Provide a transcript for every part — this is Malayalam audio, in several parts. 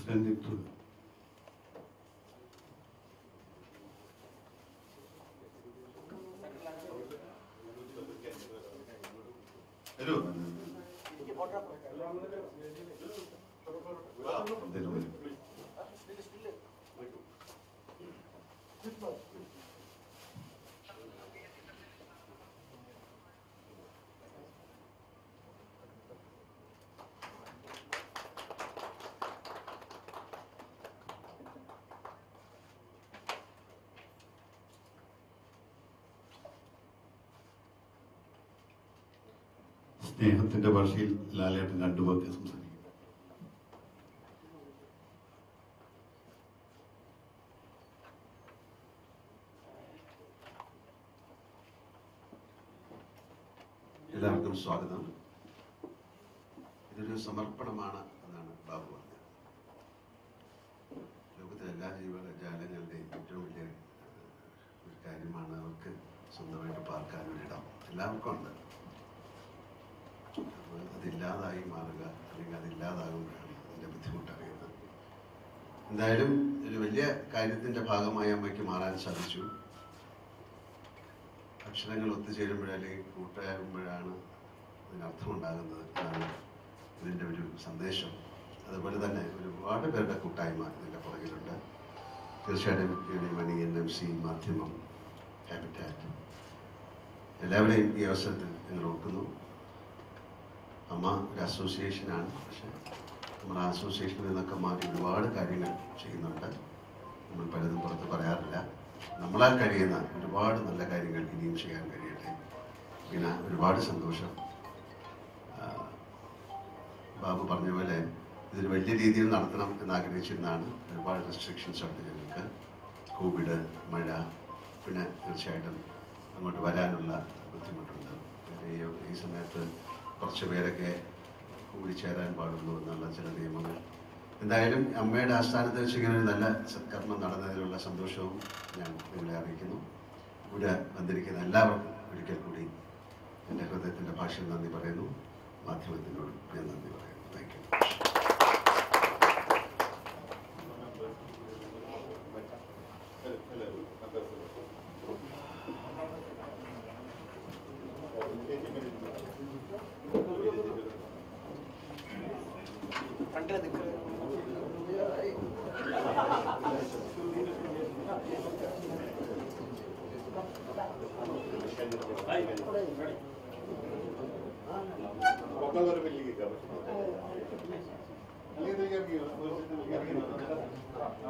പ്രസിഡന്റ് ഇട്ടു വരൂ. എന്തേലും വരൂ. സ്നേഹത്തിന്റെ ഭാഷയിൽ ലാലേട്ടൻ രണ്ടു വാക്ക് സംസാരിക്കും എല്ലാവർക്കും സ്വാഗതം ഇതൊരു സമർപ്പണമാണ് എന്നാണ് ബാബു പറഞ്ഞത് ലോകത്തിലെ എല്ലാ ജീവജാലങ്ങളുടെയും ഏറ്റവും വലിയ ഏഹ്, ഒരു കാര്യമാണ് അവർക്ക് സ്വന്തമായിട്ട് പാർക്കാൻ ഒരിടം എല്ലാവർക്കും ഉണ്ട് അപ്പോൾ അതില്ലാതായി മാറുക അല്ലെങ്കിൽ അതില്ലാതാകുമ്പോഴാണ് അതിൻ്റെ ബുദ്ധിമുട്ട് അറിയുന്നത് എന്തായാലും ഒരു വലിയ കാര്യത്തിന്റെ ഭാഗമായി അമ്മയ്ക്ക് മാറാൻ സാധിച്ചു അക്ഷരങ്ങൾ ഒത്തുചേരുമ്പോഴേ അല്ലെങ്കിൽ കൂട്ടാകുമ്പോഴാണ് ഇതിനർത്ഥമുണ്ടാകുന്നത് എന്നാണ് ഇതിൻ്റെ ഒരു സന്ദേശം അതുപോലെ തന്നെ ഒരുപാട് പേരുടെ കൂട്ടായ്മ ഇതിൻ്റെ പുറകിലുണ്ട് തീർച്ചയായിട്ടും Unimoni N M C Madhyamam Habitat എല്ലാവരെയും ഈ അവസരത്തിൽ ഞങ്ങൾ ഓർക്കുന്നു അമ്മ ഒരു അസോസിയേഷനാണ് പക്ഷേ നമ്മുടെ അസോസിയേഷനിൽ നിന്നൊക്കെ മാറി ഒരുപാട് കാര്യങ്ങൾ ചെയ്യുന്നുണ്ട് നമ്മൾ പലതും പുറത്ത് പറയാറില്ല നമ്മളാൽ കഴിയുന്ന ഒരുപാട് നല്ല കാര്യങ്ങൾ ഇനിയും ചെയ്യാൻ കഴിയട്ടെ പിന്നെ ഒരുപാട് സന്തോഷം ആ, ബാബു പറഞ്ഞ പോലെ ഇതൊരു വലിയ രീതിയിൽ നടത്തണം എന്ന് ആഗ്രഹിച്ചിരുന്നതാണ് ഒരുപാട് റെസ്ട്രിക്ഷൻസ് ഉണ്ട് ഞങ്ങൾക്ക് കോവിഡ് മഴ പിന്നെ തീർച്ചയായിട്ടും അങ്ങോട്ട് വരാനുള്ള ബുദ്ധിമുട്ടുണ്ട് പിന്നെ ഈ ഈ സമയത്ത് കുറച്ച് പേരൊക്കെ കൂടിച്ചേരാൻ പാടുള്ളൂ എന്നുള്ള ചില നിയമങ്ങൾ എന്തായാലും അമ്മയുടെ ആസ്ഥാനത്ത് വെച്ച് ഇങ്ങനെ ഒരു നല്ല സത്കർമ്മം നടന്നതിലുള്ള സന്തോഷവും ഞാൻ നിങ്ങളെ അറിയിക്കുന്നു ഇവിടെ വന്നിരിക്കുന്ന എല്ലാവർക്കും ഒരിക്കൽ കൂടി എൻ്റെ ഹൃദയത്തിൻ്റെ ഭാഷയിൽ നന്ദി പറയുന്നു മാധ്യമത്തിനോട് ഞാൻ നന്ദി പറയുന്നു താങ്ക് യു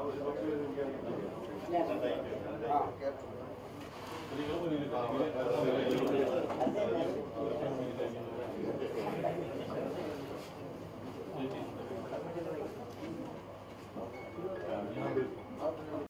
ആ, കേട്ടോ.